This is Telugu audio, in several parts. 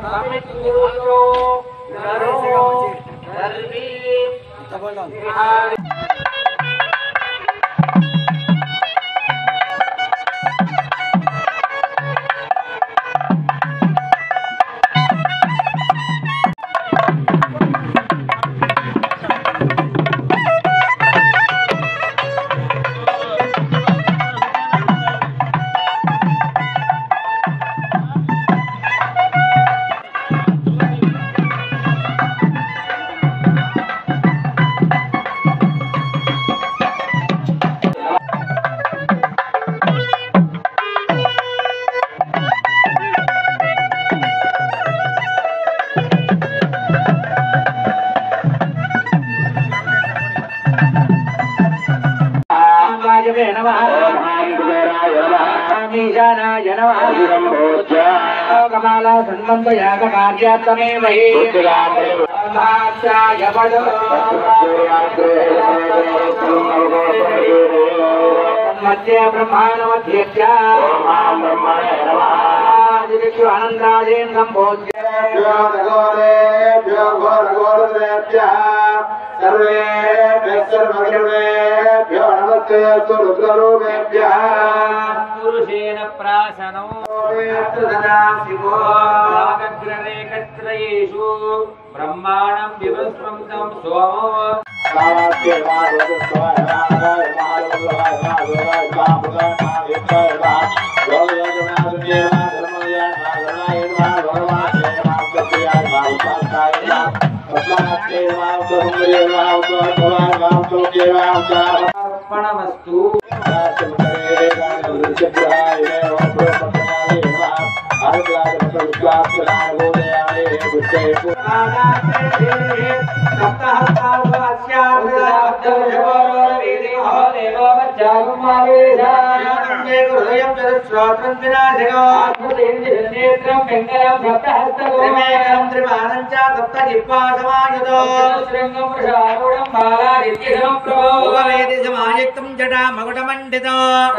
వాయవే నమః ఈశానాయ నమః కమాలా సన్మంత యాగ కార్యాత్మే మహి మహాత్యాయ వదో మధ్య బ్రహ్మాణ మధ్యస్య ఆదిత్యు అనంతరాజేన్ సంబోధ్య పురుషేణ ప్రాశనో నాగగ్రరేఖత్రయేషు బ్రహ్మాణం వివస్వంతం సోమో అర్పణమస్తు జటామగుటమండితో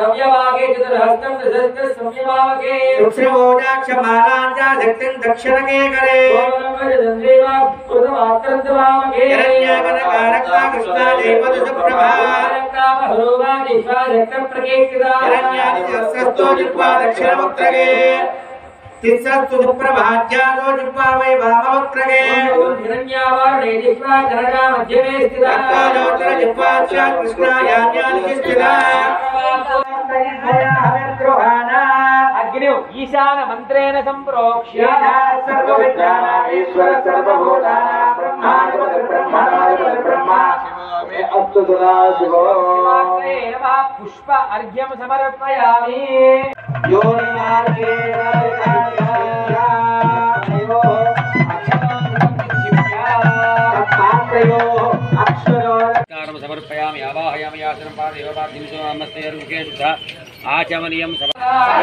శక్తిం దక్షిణకే కరే హిరణ్యాకరకారక్తా కృష్ణా దేవదు సుప్రభా హిరణ్యాదిస్రస్తో జిహ్వా దక్షిణవక్త్రగే తిస్రస్తు సుప్రభాజ్యాలో జిహ్వా వై వామవక్త్రగే రక్తాజోత్తర జిహ్వా స్యాత్ కృష్ణాయాన్యానికి స్థితా హవిర్గృహానా అగ్ని ఈశాన మంత్రేణ సంప్రోక్ష్య ఈశ్వర సర్వభూతానాం బ్రహ్మాధిపతి బ్రహ్మణాధిపతి బ్రహ్మ అస్తు సదాశివో శివాగ్నే నమః పుష్ప అర్ఘ్యం సమర్పయామి యోనిమార్గే అక్షరో నమస్కారం సమర్పయామి ఆవాహయామి ఆసనం పాదేవపార్థింసో నమస్తే రుకే శుద్ధ ఆచమనీయం సభ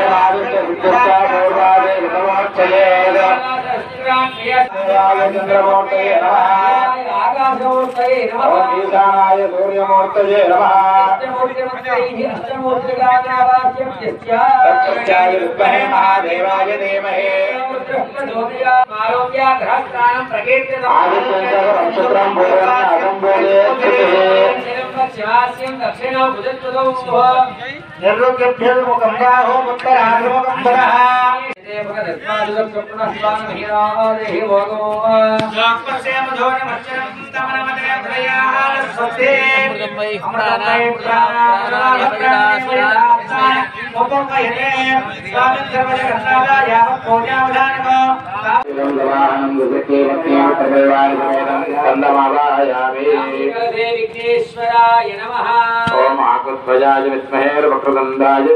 సూర్యమూర్తయే నమ విద్మహే మహాదేవాయ ధీమహే ఆదిత్యం నిర్లోక్యభ్యోముఖం బాహో ఉత్తరాభిముఖం పరః విఘ్నేశ్వరాయ నమః ఓం ఆకుధ్వజాయ విద్మహే వక్రదండాయ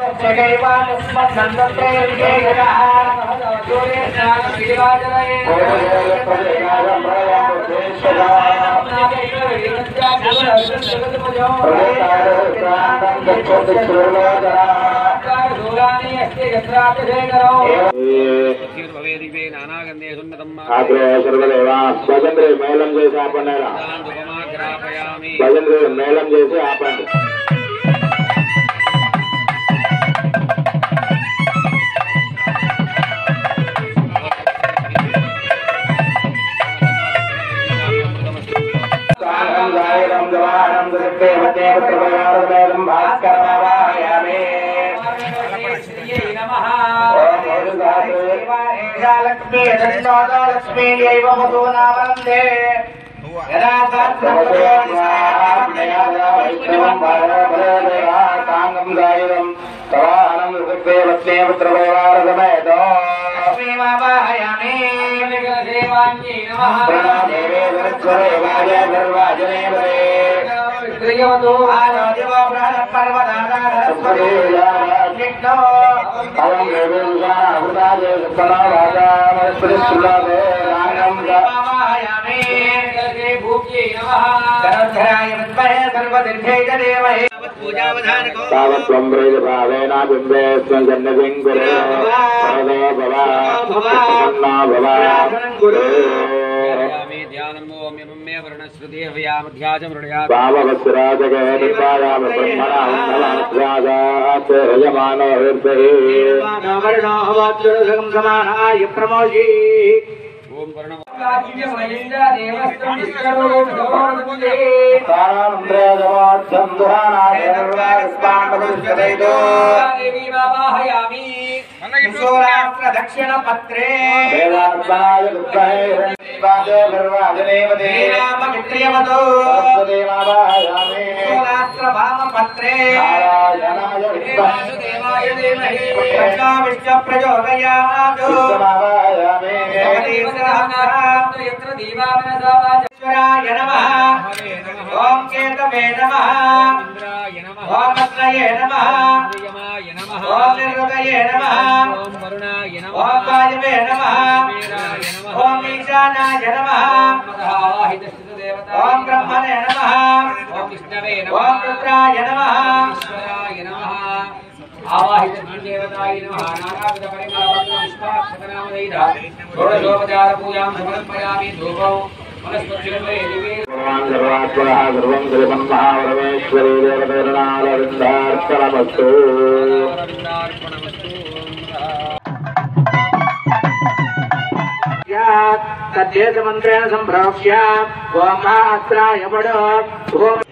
భవేదివే నానాగంధే సున్నతం ఆగ్రహ సర్వదేవా భజంద్రి మేళం చేసి ఆపండి ఉపమాగ్రాపయామి భజంద్రి మేళం చేసి ఆపండి సాంగం గాయనం జవానం దుర్దేవతే పుత్రభయారువేదం భాస్కరమావాయామి లక్ష్మీ లక్ష్మీ దైవ మధునామందే యదా సాంగం గాయనం తవాహనం దుర్దేవతే పుత్రభయారువేదో లక్ష్మీమావాయామి ప్రణాదేవే ధర్మేవాయ ధర్వాజనేవే तावत्त्वं प्रेजभावेनाबिम्बेऽस्मिन् सन्निधिं कुरु भव भव यामि ध्यानम् ॐ यमं मे वर्णश्रुति हव्यामध्याचमृणयात् भाववत्सराजगे निर्वायामि ब्रह्मणा उन्नलानुध्यादात् यजमानो हृदये ॐ वर्णम् దక్షిణ పత్రే దేవాత్మనాయ విద్మహే నిర్వాజనేవదే నామమిత్రియమతో దేవాయామి పత్రే నారాయణాయ విద్మహే విష్ణు ప్రచోదయాతు విష్ణుమావాయామి ఈశ్వరాయ నమః ఓం కేతవే నమః ఇంద్రాయ నమః ఓం అగ్నయే నమః ప్రియమాయ నమః ఓం నిర్వదయే నమః ఓం వరుణాయ నమః ఓం వాయువే నమః కుబేరాయ నమః ఓం ఈశానాయ నమః మదహావాహితస్థితదేవతాయ ఓం బ్రహ్మణే నమః ఓం విష్ణవే ఓం నమః రుద్రాయ నమః ఈశ్వరాయ నమః ఆవాహిత దేవతాయ నమః నానావిధ పరిమళవర్ణ పుష్పాక్షతనామదైద షోడశోపచార పూజాం సమర్పయామి ధూపం వనస్పతిర్వే దివే భగవాన్ సర్వాత్మనः సర్వం శ్రీమన్మహాపరమేశ్వరీ దేవతేరణాలవిందార్పణమస్తు అరవిందార్పణమస్తు తద్దేశమంత్రేణ సంభ్రాక్ష్య ఓం అస్త్రాయ పడో ఓం